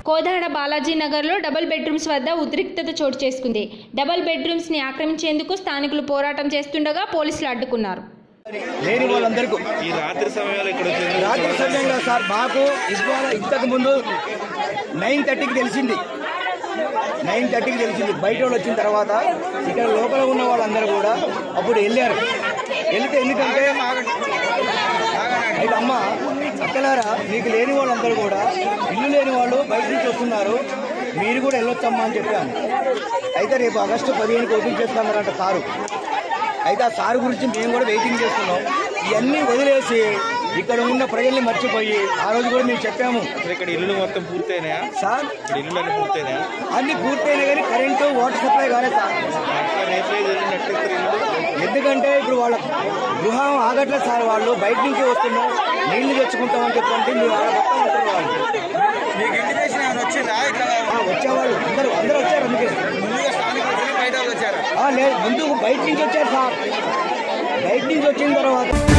కోదాడ బాలాజీ నగర్లో double bedrooms వద్ద ఉద్రిక్తత చోటు చేసుకుంది డబుల్ బెడ్రూమ్స్ ని ఆక్రమించేందుకు స్థానికులు పోరాటం చేస్తుండగా పోలీసులు అడ్డుకున్నారు లేని వాళ్ళందరికీ ఈ రాత్రి సమయంలో ఇక్కడ వచ్చింది రాత్రి సమయంలో సార్ మాకు ఇవాళ ఇంతకు ముందు నైన్ థర్టీకి తెలిసింది నైన్ థర్టీకి తెలిసింది బయట వాళ్ళు వచ్చిన తర్వాత ఇక్కడ లోపల ఉన్న వాళ్ళందరూ కూడా అప్పుడు వెళ్ళారు వెళ్తే ఎందుకంటే అయితే అమ్మ అక్కలారా మీకు లేని వాళ్ళందరూ కూడా ఇల్లు లేని వాళ్ళు బయట నుంచి వస్తున్నారు మీరు కూడా వెళ్ళొచ్చమ్మా అని చెప్పాను అయితే రేపు ఆగస్టు పదిహేనుకి ఓపెన్ చేస్తామన్నారంట సారు అయితే ఆ సార్ గురించి మేము కూడా వెయిటింగ్ చేస్తున్నాం ఇవన్నీ వదిలేసి ఇక్కడ ఉన్న ప్రజల్ని మర్చిపోయి ఆ రోజు కూడా మేము చెప్పాము అసలు ఇక్కడ ఇల్లులు మొత్తం పూర్తయినాయా సార్ ఇక్కడ ఇల్లు అన్ని పూర్తయినాయా అన్ని పూర్తయినా కానీ కరెంటు వాటర్ సప్లై కాలేదు సార్ అట్లా రేపే జరిగినట్టు ఇల్లు ఎందుకంటే ఇప్పుడు వాళ్ళ గృహం ఆగట్లేదు సార్ వాళ్ళు బయట నుంచి వస్తున్నాం నీళ్లు తెచ్చుకుంటామని చెప్పంటే మీరు వాళ్ళ మొత్తం ఉంటారు వాళ్ళు మీకు ఇంటిమేషన్ ఏమైనా వచ్చిందా ఇట్లా ఆ, వచ్చేవాళ్ళు అందరూ అందరూ వచ్చారు అందుకే ముందుగా స్థానికులు వచ్చారా? బయట వాళ్ళు వచ్చారా ఆ, లేదు ముందు బయట నుంచి వచ్చారు సార్ బయట నుంచి వచ్చిన తర్వాత